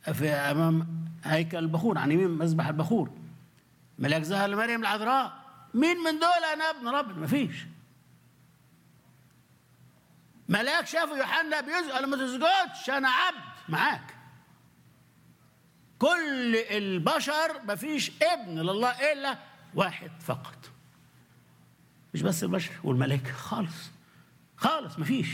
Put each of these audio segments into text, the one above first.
في امام هيكل البخور عن يمين مذبح البخور ملاك ظهر لمريم العذراء مين من دول انا ابن رب مفيش ملاك شافه يوحنا بيسجد قال له ما تسجدش انا عبد معاك كل البشر مفيش ابن لله الا واحد فقط مش بس البشر والملائكه خالص خالص مفيش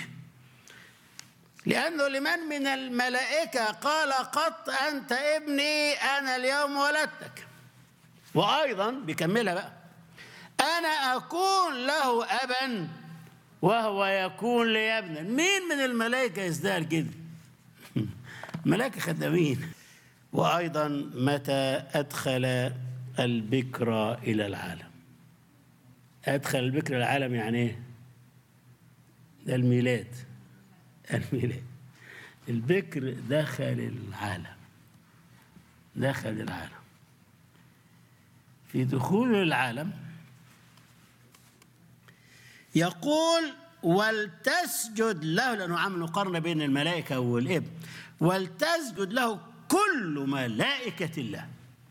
لأنه لمن من الملائكة قال قط أنت ابني أنا اليوم ولدتك وأيضا بيكملها بقى أنا أكون له أبا وهو يكون لي ابنا مين من الملائكة يزداد كده ملائكة خدامين وأيضا متى أدخل البكرة إلى العالم أدخل البكرة العالم يعني إيه؟ ده الميلاد الميلاد البكر دخل العالم دخل العالم في دخول العالم يقول ولتسجد له لأنه عمل مقارنة بين الملائكة والابن ولتسجد له كل ملائكة الله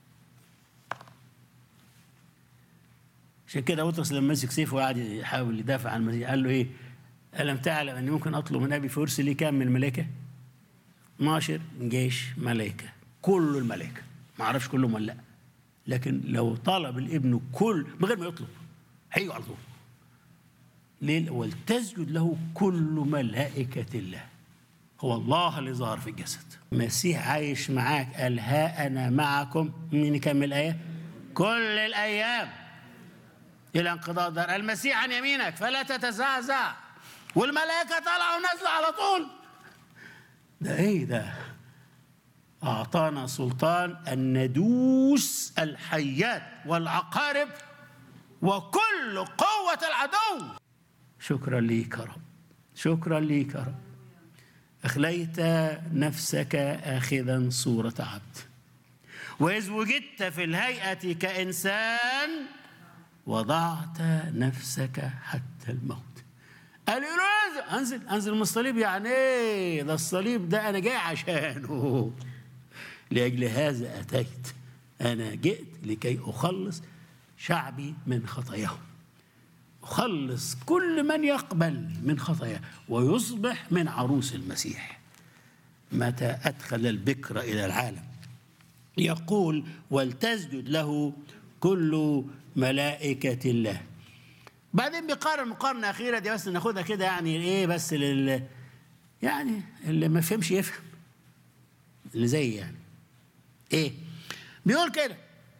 عشان كده بطرس لما مسك سيفه وقعد يحاول يدافع عن المسيح قال له ايه؟ ألم تعلم أني ممكن أطلب من أبي فيرسل لي كام من الملائكة؟ 12 جيش ملائكة كل الملائكة ما أعرفش كلهم ولا لا لكن لو طلب الابن كل من غير ما يطلب هيجوا على طول ليه؟ ولتسجد له كل ملائكة الله هو الله اللي ظهر في الجسد المسيح عايش معاك قال ها أنا معكم مين يكمل الآية؟ كل الأيام إلى انقضاء الدار المسيح عن يمينك فلا تتزعزع والملائكة طالعة ونازلة على طول ده ايه ده أعطانا سلطان أن ندوس الحيات والعقارب وكل قوة العدو شكرا ليك يا رب شكرا ليك يا رب أخليت نفسك آخذا صورة عبد وإذ وجدت في الهيئة كإنسان وضعت نفسك حتى الموت قال له انزل انزل من الصليب يعني ايه ده الصليب ده انا جاي عشانه لاجل هذا اتيت انا جئت لكي اخلص شعبي من خطاياهم اخلص كل من يقبل من خطاياه ويصبح من عروس المسيح متى ادخل البكر الى العالم يقول ولتسجد له كل ملائكه الله بعدين بيقارن مقارنة أخيرة دي بس ناخدها كده يعني إيه بس لل يعني اللي ما فهمش يفهم اللي زي يعني إيه بيقول كده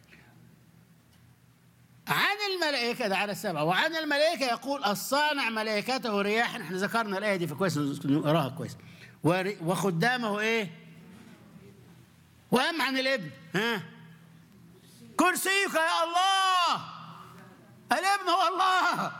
عن الملائكة ده على السبعة وعن الملائكة يقول الصانع ملائكته رياح احنا ذكرنا الآية دي فكويس نقراها كويس وخدامه إيه وأما عن الابن ها كرسيك يا الله الابن هو الله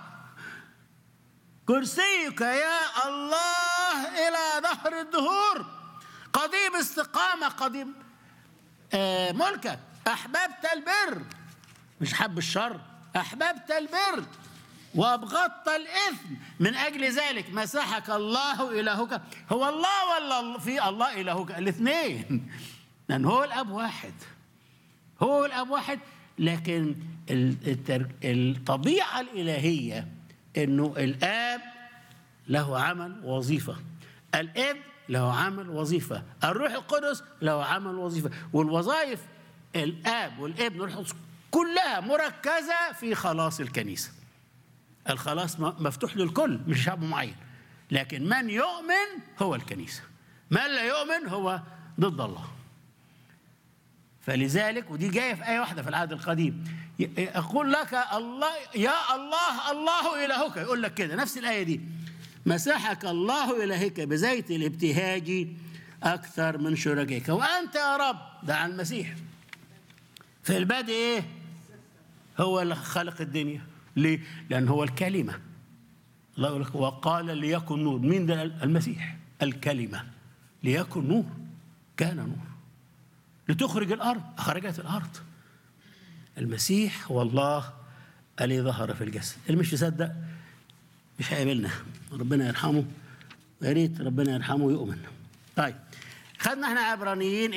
كرسيك يا الله إلى ظهر الدهور قديم استقامة قديم آه ملكك أحببت البر مش حب الشر أحببت البر وأبغضت الإثم من أجل ذلك مسحك الله إلهك هو الله ولا في الله إلهك الاثنين لأن هو الأب واحد هو الأب واحد لكن الطبيعة الإلهية إنه الآب له عمل وظيفة الابن له عمل وظيفة الروح القدس له عمل وظيفة والوظائف الآب والابن والروح القدس كلها مركزة في خلاص الكنيسة الخلاص مفتوح للكل مش شعب معين لكن من يؤمن هو الكنيسة من لا يؤمن هو ضد الله فلذلك ودي جايه في ايه واحده في العهد القديم يقول لك الله يا الله الله الهك يقول لك كده نفس الايه دي مسحك الله الهك بزيت الابتهاج اكثر من شركائك وانت يا رب ده عن المسيح في البدء ايه هو اللي خلق الدنيا ليه لان هو الكلمه الله يقول لك وقال ليكن نور مين ده المسيح الكلمه ليكن نور كان نور لتخرج الارض اخرجت الارض المسيح هو الله الذي ظهر في الجسد اللي مش يصدق مش هيقابلنا ربنا يرحمه يا ريت ربنا يرحمه ويؤمن طيب خدنا احنا عبرانيين